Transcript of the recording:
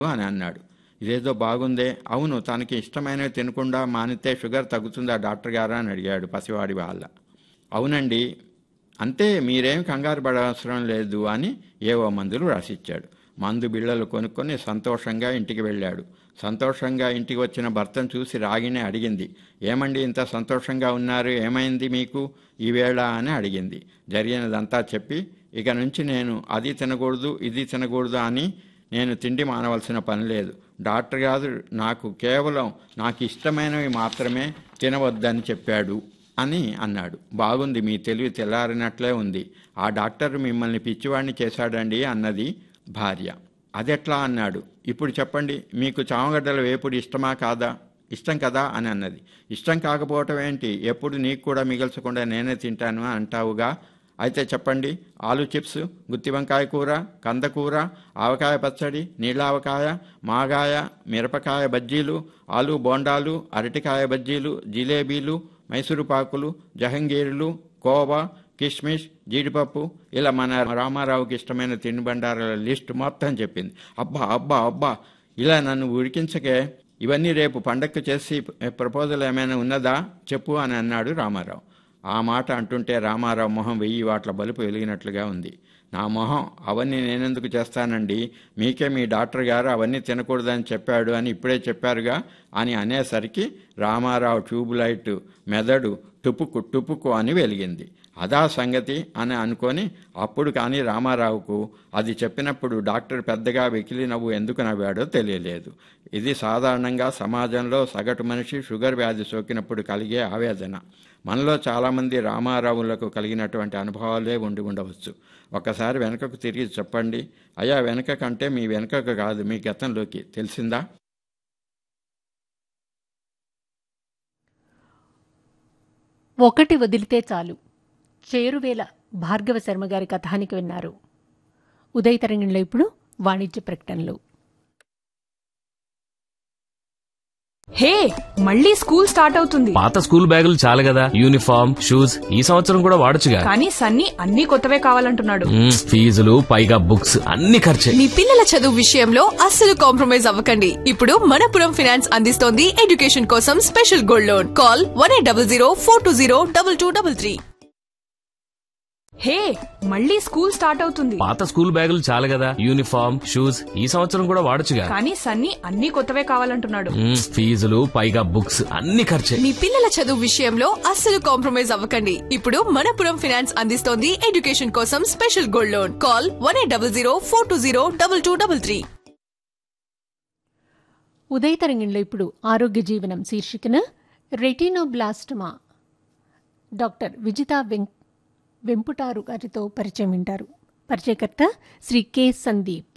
అని అన్నాడు ఇదేదో బాగుందే అవును తనకి ఇష్టమైనవి తినకుండా మానితే షుగర్ తగ్గుతుందా డాక్టర్ గారా అని అడిగాడు పసివాడి వాళ్ళ అవునండి అంతే మీరేం కంగారు పడవసరం లేదు అని ఏవో మందులు రాసిచ్చాడు మందు బిళ్ళలు కొనుక్కొని సంతోషంగా ఇంటికి వెళ్ళాడు సంతోషంగా ఇంటికి వచ్చిన భర్తను చూసి రాగినే అడిగింది ఏమండి ఇంత సంతోషంగా ఉన్నారు ఏమైంది మీకు ఈవేళ అని అడిగింది జరిగినదంతా చెప్పి ఇక నుంచి నేను అది తినకూడదు ఇది తినకూడదు అని నేను తిండి మానవలసిన పని లేదు డాక్టర్ గారు నాకు కేవలం నాకు ఇష్టమైనవి మాత్రమే తినవద్దని చెప్పాడు అని అన్నాడు బాగుంది మీ తెలివి తెల్లారినట్లే ఉంది ఆ డాక్టర్ మిమ్మల్ని పిచ్చివాడిని చేశాడండి అన్నది భార్య అదెట్లా అన్నాడు ఇప్పుడు చెప్పండి మీకు చామగడ్డల వేపుడు ఇష్టమా కాదా ఇష్టం కదా అని అన్నది ఇష్టం కాకపోవటం ఏంటి ఎప్పుడు నీకు కూడా మిగల్చకుండా నేనే తింటాను అంటావుగా అయితే చెప్పండి ఆలు చిప్స్ గుత్తి వంకాయ కూర కందకూర ఆవకాయ పచ్చడి నీళ్ళావకాయ మాగాయ మిరపకాయ బజ్జీలు ఆలు బోండాలు అరటికాయ బజ్జీలు జిలేబీలు మైసూరు పాకులు జహంగీరులు కోవా కిష్మిష్ జీడిపప్పు ఇలా మన రామారావుకి ఇష్టమైన తిండి బండారాల లిస్ట్ మొత్తం చెప్పింది అబ్బా అబ్బా అబ్బా ఇలా నన్ను ఉడికించకే ఇవన్నీ రేపు పండక్కు చేసి ప్రపోజల్ ఏమైనా ఉన్నదా చెప్పు అని అన్నాడు రామారావు ఆ మాట అంటుంటే రామారావు మొహం వెయ్యి వాట్ల బలుపు వెలిగినట్లుగా ఉంది నా మొహం అవన్నీ నేనెందుకు చేస్తానండి మీకే మీ డాక్టర్ గారు అవన్నీ తినకూడదని చెప్పాడు అని ఇప్పుడే చెప్పారుగా అని అనేసరికి రామారావు ట్యూబ్ లైట్ మెదడు టుపుకు టుపుకు అని వెలిగింది అదా సంగతి అని అనుకొని అప్పుడు కానీ రామారావుకు అది చెప్పినప్పుడు డాక్టర్ పెద్దగా వెకిలి నవ్వు ఎందుకు నవ్వాడో తెలియలేదు ఇది సాధారణంగా సమాజంలో సగటు మనిషి షుగర్ వ్యాధి సోకినప్పుడు కలిగే ఆవేదన మనలో చాలామంది రామారావులకు కలిగినటువంటి అనుభవాలే ఉండి ఉండవచ్చు ఒకసారి వెనకకు తిరిగి చెప్పండి అయ్యా వెనక కంటే మీ వెనకకు కాదు మీ గతంలోకి తెలిసిందా ఒకటి వదిలితే చాలు చేరువేల భార్గవ శర్మ గారి కథానికి విన్నారు ఉదయ తరంగంలో ఇప్పుడు వాణిజ్య ప్రకటనలు హే మళ్ళీ స్కూల్ స్టార్ట్ అవుతుంది పాత స్కూల్ బ్యాగులు చాలు కదా యూనిఫామ్ షూస్ ఈ సంవత్సరం కూడా వాడొచ్చుగా కానీ సన్నీ అన్ని కొత్తవే కావాలంటున్నాడు మ్మ్, ఫీజులు పైగా బుక్స్ అన్ని ఖర్చే మీ పిల్లల చదువు విషయంలో అస్సలు కాంప్రమైజ్ అవ్వకండి ఇప్పుడు మనపురం ఫినాన్స్ అందిస్తోంది ఎడ్యుకేషన్ కోసం special gold loan call one eight double zero four two zero double two double three hey మళ్ళీ స్కూల్ స్టార్ట్ అవుతుంది పాత స్కూల్ బ్యాగులు చాలు కదా యూనిఫామ్ షూస్ ఈ సంవత్సరం కూడా వాడొచ్చుగా కానీ సన్నీ అన్ని కొత్తవే కావాలంటున్నాడు మ్మ్, ఫీజులు పైగా బుక్స్ అన్ని ఖర్చే మీ పిల్లల చదువు విషయంలో అస్సలు కాంప్రమైజ్ అవ్వకండి ఇప్పుడు మనపురం ఫినాన్స్ అందిస్తోంది ఎడ్యుకేషన్ కోసం special gold loan call one eight double zero four two zero double two double three ఉదయ తరంగంలో ఇప్పుడు ఆరోగ్య జీవనం శీర్షికన రెటినోబ్లాస్టమా డాక్టర్ విజితా వెం వెంపుటారు గారితో పరిచయం వింటారు పరిచయకర్త శ్రీ కె సందీప్